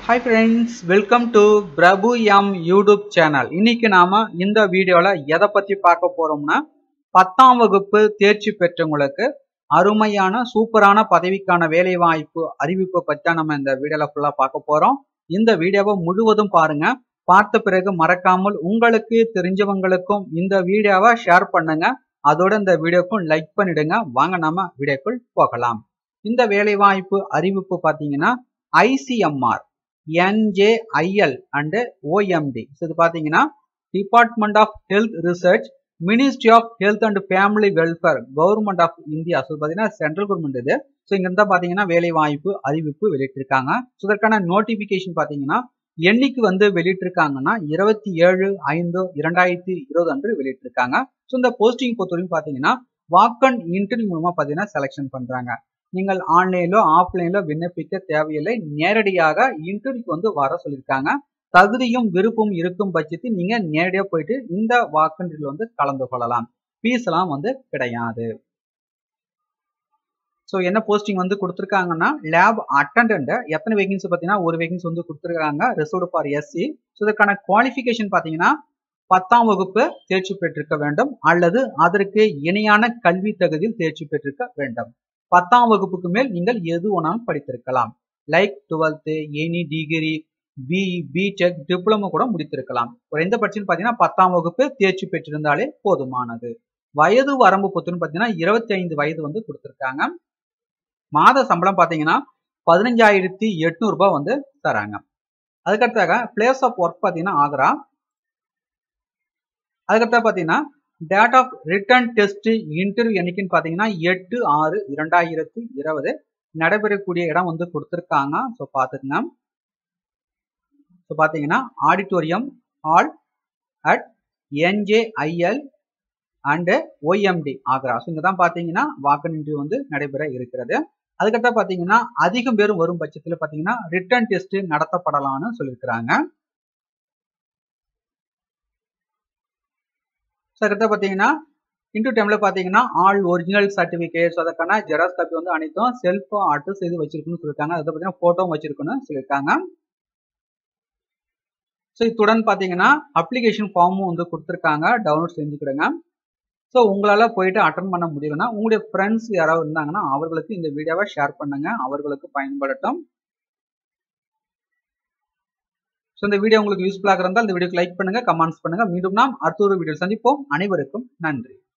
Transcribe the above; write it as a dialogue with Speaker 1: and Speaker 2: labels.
Speaker 1: hi friends welcome to Prabhu M YouTube channel இன்னைக்கு நாம இந்த வீடியோல எதை பத்தி பார்க்க போறோம்னா பத்தாம் வகுப்பு தேர்ச்சி பெற்றவங்களுக்கு அருமையான சூப்பரான பதவிக்கான வேலை வாய்ப்பு அறிவிப்பு பற்றி தான் நம்ம இந்த வீடியோல ஃபுல்லா பார்க்க போறோம் இந்த வீடியோவை முழுவதும் பாருங்க பார்த்த பிறகு மறக்காமல் உங்களுக்கு தெரிஞ்சவங்களுக்கும் இந்த வீடியோவை ஷேர் பண்ணுங்க அதோட இந்த வீடியோக்கும் லைக் பண்ணிடுங்க வாங்க நாம வீடியோக்குள் போகலாம் இந்த வேலை வாய்ப்பு அறிவிப்பு பார்த்தீங்கன்னா ஐசிஎம்ஆர் என்ஜேஐஎல் அண்டு ஓஎம்டி இது பார்த்தீங்கன்னா department of health research ministry of health and family welfare government of India so பார்த்தீங்கன்னா சென்ட்ரல் கவர்மெண்ட் இது ஸோ இங்க இருந்தால் பார்த்தீங்கன்னா வேலை வாய்ப்பு அறிவிப்பு வெளியிட்டிருக்காங்க ஸோ இதற்கான நோட்டிஃபிகேஷன் பார்த்தீங்கன்னா என்னைக்கு வந்து வெளியிட்டிருக்காங்கன்னா இருபத்தி ஏழு ஐந்து இரண்டாயிரத்தி இருபது அன்று வெளியிட்டிருக்காங்க ஸோ இந்த போஸ்டிங் பொறுத்தவரைக்கும் பார்த்தீங்கன்னா வாக்கன் இன்டர்வியூ மூலமா பார்த்தீங்கன்னா செலெக்ஷன் பண்றாங்க நீங்கள் ஆன்லைன்லோ ஆஃப்லைன்லோ விண்ணப்பிக்க தேவையில்லை நேரடியாக இன்டர்வியூக்கு வந்து வர சொல்லியிருக்காங்க தகுதியும் விருப்பம் இருக்கும் பட்சத்தில் நீங்க நேரடியாக போயிட்டு இந்த வாக்கன்றில் வந்து கலந்து கொள்ளலாம் ஃபீஸ் எல்லாம் வந்து கிடையாது ஸோ என்ன போஸ்டிங் வந்து கொடுத்துருக்காங்கன்னா லேப் அட்டண்டன்ட் எத்தனை வேகன்சி பார்த்தீங்கன்னா ஒரு வேகன்சி வந்து கொடுத்துருக்காங்க ரிசர்வ்டு ஃபார் எஸ்சி ஸோ இதற்கான குவாலிஃபிகேஷன் பார்த்தீங்கன்னா பத்தாம் வகுப்பு தேர்ச்சி பெற்றிருக்க வேண்டும் அல்லது அதற்கு இணையான கல்வி தகுதியில் தேர்ச்சி பெற்றிருக்க வேண்டும் பத்தாம் வகுப்புக்கு மேல் நீங்கள் எது வேணாலும் படித்திருக்கலாம் like twelfth any degree B BTech diploma கூட முடித்திருக்கலாம் குறைந்தபட்சம் பார்த்தீங்கன்னா பத்தாம் வகுப்பு தேர்ச்சி பெற்றிருந்தாலே போதுமானது வயது வரம்பு பொத்துன்னு பார்த்தீங்கன்னா இருபத்தி ஐந்து வயது வந்து கொடுத்துருக்காங்க மாத சம்பளம் பார்த்தீங்கன்னா பதினஞ்சாயிரத்தி எட்நூறு ரூபாய் வந்து தராங்க அதுக்கடுத்தாக பிளேஸ் ஆஃப் ஒர்க் பார்த்தீங்கன்னா ஆக்ரா அதுக்கடுத்தா பார்த்தீங்கன்னா date of written test interview என்னைக்குன்னு பார்த்தீங்கன்னா எட்டு ஆறு இரண்டாயிரத்தி இருபது நடைபெறக்கூடிய இடம் வந்து கொடுத்துருக்காங்க ஸோ பார்த்துக்குங்க ஸோ பார்த்தீங்கன்னா auditorium hall at NJIL and OMD Agra so இங்கே தான் பார்த்தீங்கன்னா வாக்கன் இன்டர்வியூ வந்து நடைபெற இருக்கிறது அதுக்கடுத்தா பார்த்தீங்கன்னா அதிகம் பேரும் வரும் பட்சத்தில் பார்த்தீங்கன்னா ரிட்டர்ன் டெஸ்ட் நடத்தப்படலாம்னு சொல்லியிருக்கிறாங்க ஸோ அதுக்கடுத்து பார்த்தீங்கன்னா இன்டூ டைம்ல பார்த்தீங்கன்னா ஆல் ஒரிஜினல் சர்டிஃபிகேட்ஸ் அதற்கான ஜெராக்ஸ் காப்பி வந்து அனைத்தும் செல்ஃப் ஆட்டு செய்து வச்சிருக்குன்னு சொல்லியிருக்காங்க அதை பார்த்தீங்கன்னா ஃபோட்டோவும் வச்சிருக்குன்னு சொல்லியிருக்காங்க ஸோ இத்துடன் பார்த்தீங்கன்னா அப்ளிகேஷன் ஃபார்மும் வந்து கொடுத்துருக்காங்க டவுன்லோட் செஞ்சுக்கிடுங்க ஸோ உங்களால் போயிட்டு அட்டன் பண்ண முடியலன்னா உங்களுடைய ஃப்ரெண்ட்ஸ் யாராவது இருந்தாங்கன்னா அவர்களுக்கு இந்த வீடியோவை ஷேர் பண்ணுங்க அவர்களுக்கு பயன்படட்டும் ஸோ இந்த வீடியோ உங்களுக்கு யூஸ்ஃபுல்லாக இருந்தால் இந்த வீடியோக்கு லைக் பண்ணுங்க கமெண்ட்ஸ் பண்ணுங்க மீண்டும் நாம் அடுத்த ஒரு வீடியோ சந்திப்போம் அனைவருக்கும் நன்றி